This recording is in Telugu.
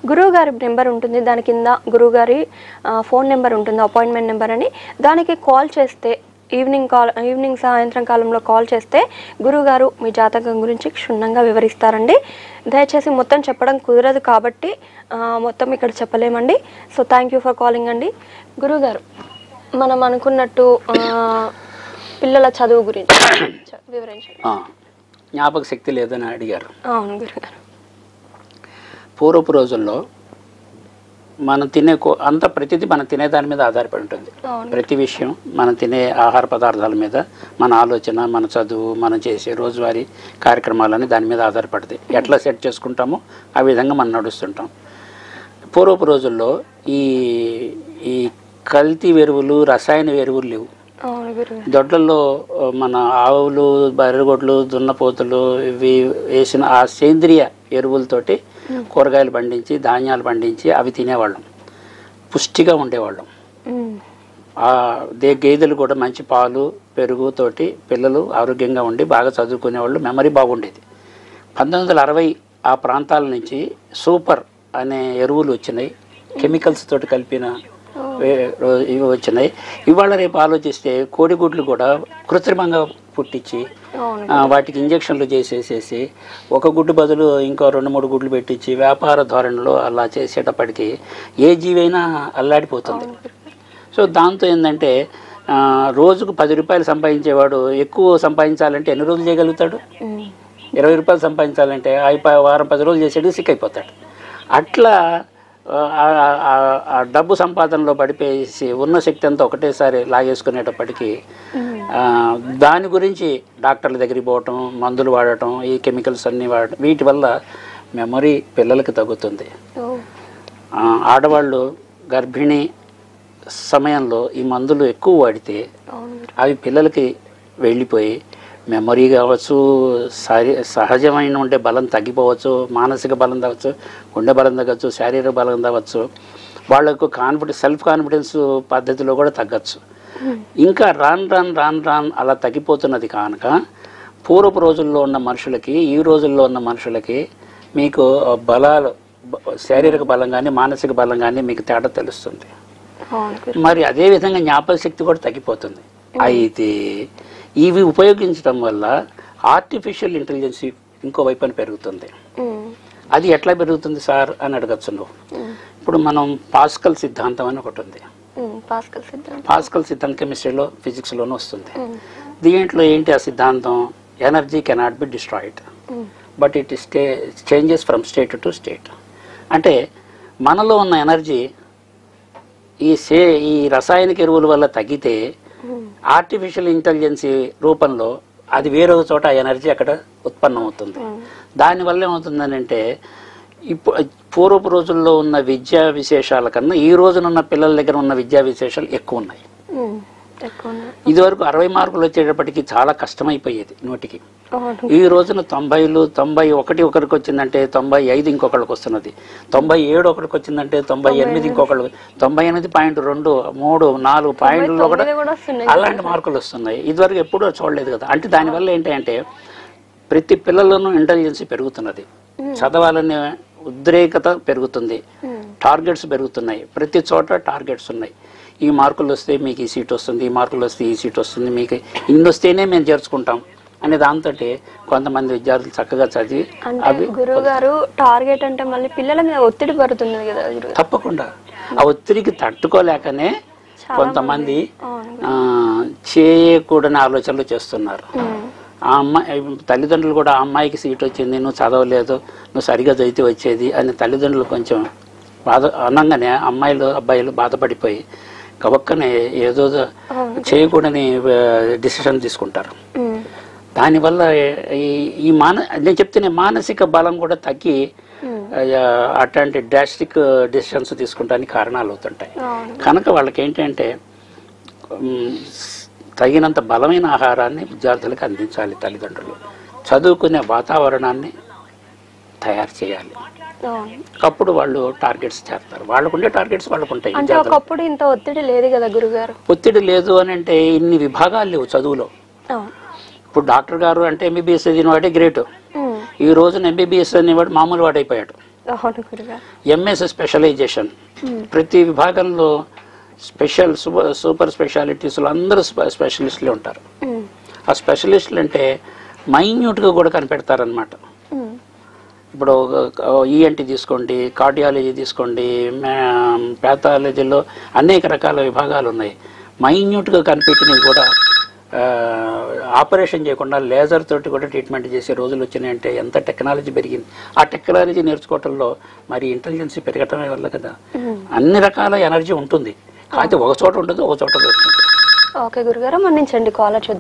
గురువు గారి నెంబర్ ఉంటుంది దాని కింద గురువు గారి ఆ, ఫోన్ నెంబర్ ఉంటుంది అపాయింట్మెంట్ నెంబర్ అని దానికి కాల్ చేస్తే ఈవినింగ్ కాల్ ఈవినింగ్ సాయంత్రం కాలంలో కాల్ చేస్తే గురువుగారు మీ జాతకం గురించి క్షుణ్ణంగా వివరిస్తారండి దయచేసి మొత్తం చెప్పడం కుదరదు కాబట్టి ఆ, మొత్తం ఇక్కడ చెప్పలేమండి so thank you for calling అండి గురువుగారు మనం అనుకున్నట్టు ఆ, పిల్లల చదువు గురించి చె- వివరించండి ఆ, జ్ఞాపక శక్తి లేదని అడిగారు అవును గురుగారు పూర్వపు రోజుల్లో మనం తినే కో అంత ప్రతిదీ మనం తినే దాని మీద ఆధారపడి ఉంటుంది అవును ప్రతి విషయం మనం తినే ఆహార పదార్థాల మీద మన ఆలోచన మన చదువు మనం చేసే రోజువారీ కార్యక్రమాలని దాని మీద ఆధారపడుతుంది ఎట్లా సెట్ చేసుకుంటామో ఆ విధంగా మనం నడుస్తుంటాం పూర్వపు రోజుల్లో ఈ ఈ కల్తీ ఎరువులు రసాయన ఎరువులు లేవు అవును గురుగారు దొడ్లలో ఆ, మన ఆవులు బర్రెగొడ్లు దున్నపోతులు ఇవి వేసిన ఆ సేంద్రియ ఎరువులతోటి కూరగాయలు పండించి ధాన్యాలు పండించి అవి తినేవాళ్ళం పుష్టిగా ఉండేవాళ్ళం ఉమ్. ఆ దే గేదెలు కూడా మంచి పాలు పెరుగుతోటి పిల్లలు ఆరోగ్యంగా ఉండి బాగా చదువుకునేవాళ్ళు మెమరీ బాగుండేది పంతొమ్మిది వందల అరవై ఆ ప్రాంతాల నుంచి సూపర్ అనే ఎరువులు వచ్చినాయి కెమికల్స్ తోటి కలిపిన వే- రో- ఇవి వచ్చినాయి ఇవాళ రేపు ఆలోచిస్తే కోడిగుడ్లు కూడా కృత్రిమంగా పుట్టించి అవును ఆ, వాటికి ఇంజక్షన్లు చేసేసేసి ఒక గుడ్డు బదులు ఇంకో రెండు మూడు గుడ్లు పెట్టించి వ్యాపార ధోరణిలో అలా చేసేటప్పటికి ఏ జీవైనా అల్లాడిపోతుంది సో దాంతో ఏంటంటే ఆ, రోజుకు పది రూపాయలు సంపాదించేవాడు ఎక్కువ సంపాదించాలంటే ఎన్ని రోజులు చేయగలుగుతాడు ఉమ్. ఇరవై రూపాయలు సంపాదించాలంటే అయిపోయి వారం పది రోజులు చేసేటికి సిక్ అయిపోతాడు అట్లా ఆ, ఆ- ఆ- ఆ డబ్బు సంపాదనలో పడిపోయేసి ఉన్న శక్తి అంతా ఒకటేసారి లాగేసుకునేటప్పటికీ ఆ, దాని గురించి డాక్టర్ల దగ్గరికి పోవటం మందులు వాడటం ఈ కెమికల్స్ అన్నీ వాడటం వీటి వల్ల మెమరీ పిల్లలకి తగ్గుతుంది ఓ. ఆ, ఆడవాళ్ళు గర్భిణీ సమయంలో ఈ మందులు ఎక్కువ వాడితే అవును గురు. అవి పిల్లలకి వెళ్ళిపోయి మెమరీ కావచ్చు శరీ సహజమైన ఉండే బలం తగ్గిపోవచ్చు మానసిక బలం తగ్గచ్చు గుండె బలం తగ్గచ్చు శారీరక బలం తగ్గచ్చు వాళ్ళకు కాన్ఫిడెన్స్ సెల్ఫ్ కాన్ఫిడెన్స్ పద్ధతిలో కూడా తగ్గచ్చు ఇంకా రాన్ రాన్ రాన్ రాన్ అలా తగ్గిపోతున్నది కనుక పూర్వపు రోజుల్లో ఉన్న మనుషులకి ఈ రోజుల్లో ఉన్న మనుషులకి మీకు బలాలు బ- శారీరక బలం కానీ మానసిక బలం కానీ మీకు తేడా తెలుస్తుంది అవును గురు. మరి అదే విధంగా జ్ఞాపక శక్తి కూడా తగ్గిపోతుంది అయితే ఇవి ఉపయోగించడం వల్ల ఆర్టిఫిషియల్ ఇంటెలిజెన్స్ ఇంకో వైపున పెరుగుతుంది ఉమ్. అది ఎట్లా పెరుగుతుంది సార్ అని అడగచ్చు నువ్వు ఉమ్. ఇప్పుడు మనం పాస్కల్ సిద్ధాంతం అని ఒకటి ఉంది ఉమ్. పాస్కల్ సిద్ధాంతం పాస్కల్ సిద్ధాంతం కెమిస్ట్రీలో ఫిజిక్స్లోనూ వస్తుంది ఉమ్. దీంట్లో ఏంటి ఆ సిద్ధాంతం energy cannot be destroyed um. But it stay changes from state to state అంటే మనలో ఉన్న ఎనర్జీ ఈ సే ఈ రసాయనిక ఎరువుల వల్ల తగ్గితే ఉమ్. ఆర్టిఫిషియల్ ఇంటెలిజెన్సీ రూపంలో అది వేరొక చోట ఆ ఎనర్జీ అక్కడ ఉత్పన్నం అవుతుంది ఉమ్. దానివల్ల ఏమవుతుందని అంటే ఇప్పుడు పూర్వపు రోజుల్లో ఉన్న విద్యా విశేషాల కన్నా ఈ రోజునున్న పిల్లల దగ్గర ఉన్న విద్యా విశేషాలు ఎక్కువ ఉన్నాయి ఉమ్. ఎక్కువ ఉన్నాయి. ఇదివరకు అరవై మార్కులు వచ్చేటప్పటికి చాలా కష్టమైపోయేది నోటికి అవును ఈ రోజున తొంభైలు తొంభై ఒకటి ఒకరికి వచ్చిందంటే తొంభై ఐదు ఇంకొకళ్ళకి వస్తున్నది తొంభై ఏడు ఒకరికి వచ్చిందంటే తొంభై ఎనిమిది ఇంకొకళ్ళు తొంభై ఎనిమిది పాయింట్ రెండు మూడు నాలుగు పాయింట్లో కూడా తొమ్మిది కూడా వస్తున్నాయి అలాంటి మార్కులు వస్తున్నాయి ఇదివరకు ఎప్పుడూ చూడలేదు కదా అంటే దానివల్ల ఏంటంటే ప్రతి పిల్లల్లోనూ ఇంటెలిజెన్స్ పెరుగుతున్నది చదవాలనే ఉద్రేకత పెరుగుతుంది ఉమ్. టార్గెట్స్ పెరుగుతున్నాయి ప్రతి చోట టార్గెట్స్ ఉన్నాయి ఈ మార్కులు వస్తే మీకు ఈ సీట్ వస్తుంది ఈ మార్కులు వస్తే ఈ సీట్ వస్తుంది మీకు ఇన్ని వస్తేనే మేము చేర్చుకుంటాం అనే దాంతో కొంతమంది విద్యార్థులు చక్కగా చదివి అంటే అవి గురువు గారు టార్గెట్ అంటే మళ్ళీ పిల్లల మీద ఒత్తిడి పడుతుంది కదా గురువు తప్పకుండా ఆ ఒత్తిడికి తట్టుకోలేకనే కొంతమంది అవును ఆ, చేయకూడని ఆలోచనలు చేస్తున్నారు ఉమ్. ఆ అమ్మాయి తల్లిదండ్రులు కూడా ఆ అమ్మాయికి సీట్ వచ్చింది నువ్వు చదవలేదు నువ్వు సరిగా చదివితే వచ్చేది అని తల్లిదండ్రులు కొంచెం బాధ అనగానే అమ్మాయిలు అబ్బాయిలు బాధపడిపోయి గబక్కనే ఏదో అవును. చేయకూడని డిసిషన్ తీసుకుంటారు ఉమ్. దానివల్ల ఈ ఈ మాన నేను చెప్తేనే మానసిక బలం కూడా తగ్గి ఉమ్. ఆ, అట్లాంటి డ్రాస్టిక్ డిసిషన్స్ తీసుకుంటానికి కారణాలు అవుతుంటాయి అవును కనుక వాళ్ళకి ఏంటంటే ఉమ్, తగినంత బలమైన ఆహారాన్ని విద్యార్థులకు అందించాలి తల్లిదండ్రులు చదువుకునే వాతావరణాన్ని తయారు చేయాలి అవును అప్పుడు వాళ్ళు టార్గెట్స్ చేస్తారు వాళ్ళకుండే టార్గెట్స్ వాళ్ళకు ఉంటాయి అంటే విద్యార్థులు ఒకప్పుడు ఇంత ఒత్తిడి లేదు కదా గురుగారు ఒత్తిడి లేదు అని అంటే ఇన్ని విభాగాలు లేవు చదువులో అవును ఇప్పుడు డాక్టర్ గారు అంటే ఎంబీబీఎస్ చదివిన వాడే గ్రేట్ ఉమ్. ఈ రోజున ఎంబీబీఎస్ అనేవాడు మామూలు వాడైపోయాడు అవును గురుగారు ఎంఎస్ స్పెషలైజేషన్ ప్రతి విభాగంలో స్పెషల్ సూపర్ సూపర్ స్పెషాలిటీస్లో అందరూ స్పె- స్పెషలిస్టులే ఉంటారు ఉమ్, ఆ స్పెషలిస్టులు అంటే మైన్యూట్గా కూడా కనిపెడతారనమాట ఉమ్, ఇప్పుడు ఈఎన్టీ తీసుకోండి కార్డియాలజీ తీసుకోండి ప్యాథాలజీలో అనేక రకాల విభాగాలు ఉన్నాయి మైన్యూట్గా కనిపెట్టినవి కూడా ఆ, ఆపరేషన్ చేయకుండా లేజర్ తోటి కూడా ట్రీట్మెంట్ చేసే రోజులు వచ్చినాయంటే ఎంత టెక్నాలజీ పెరిగింది ఆ టెక్నాలజీ నేర్చుకోవటంలో మరి ఇంటెలిజెన్స్ పెరగటమే వల్ల కదా అన్ని రకాల ఎనర్జీ ఉంటుంది కాకపోతే ఒక చోట ఉండదు ఒక చోట దొరుకుతుంది ఓకే గురుగారు మన్నించండి కాలర్ చూద్దాం